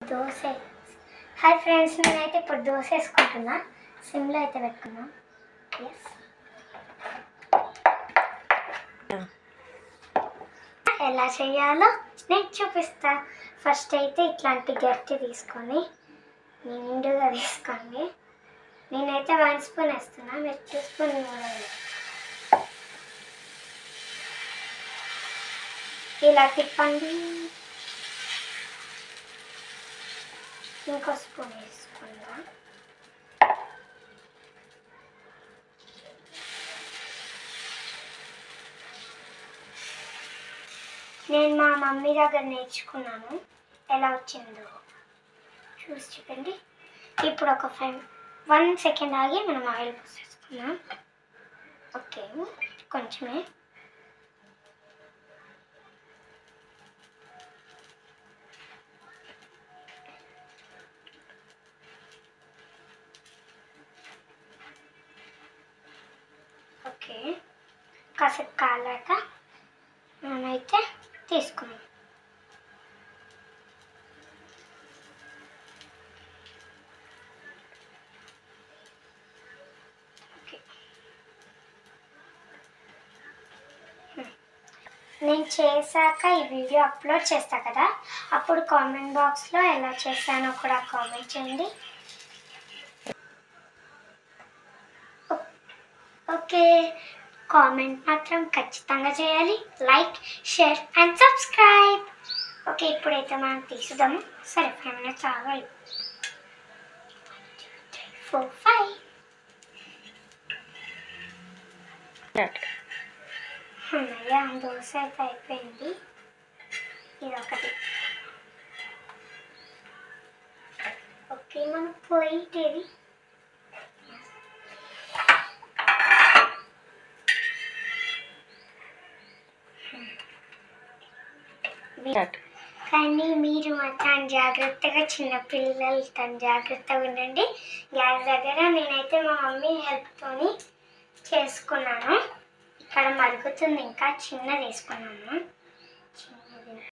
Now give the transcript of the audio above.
Dosa hi friends నేనైతే ఇప్పుడు దోశ వేసుకుంటున్నా సిమ్లో అయితే పెట్టుకున్నాం ఎస్ ఎలా చేయాలో నేను చూపిస్తా ఫస్ట్ అయితే ఇట్లాంటి గట్టి తీసుకొని నిండుగా తీసుకోండి నేనైతే వన్ స్పూన్ వేస్తున్నా మీరు టూ స్పూన్ కూడా వేయండి. ఇలా తిప్పండి ఇంకో స్పూన్ వేసుకుందాం నేను మా మమ్మీ దగ్గర నేర్చుకున్నాను ఎలా వచ్చిందో చూసి చెప్పండి ఇప్పుడు ఒక ఫైవ్ వన్ సెకండ్ ఆగి మనం ఆయిల్ పోసేసుకున్నాం ఓకే కొంచెమే ఓకే కాసేపు కాలాక మనమైతే తీసుకున్నాం ఓకే హ్మ్. నేను చేశాక ఈ వీడియో అప్లోడ్ చేస్తా కదా అప్పుడు కామెంట్ బాక్స్లో ఎలా చేశానో కూడా కామెంట్ చేయండి ఓకే కామెంట్ మాత్రం ఖచ్చితంగా చేయాలి like share and subscribe okay ఇప్పుడైతే మనం తీసుదాము సరే ఫైవ్ మినిట్స్ ఆగాలి ఫోర్ ఫైవ్ అన్నయ్య దోశ అయితే అయిపోయింది ఇది ఒకటి ఓకే మన ప్లేట్ ఏది కానీ మీరు మాత్రం జాగ్రత్తగా చిన్న పిల్లలతో జాగ్రత్తగా ఉండండి గ్యాస్ దగ్గర నేనైతే మా మమ్మీ హెల్ప్తోని చేసుకున్నాను ఇక్కడ మరుగుతుంది ఇంకా చిన్నది వేసుకున్నాను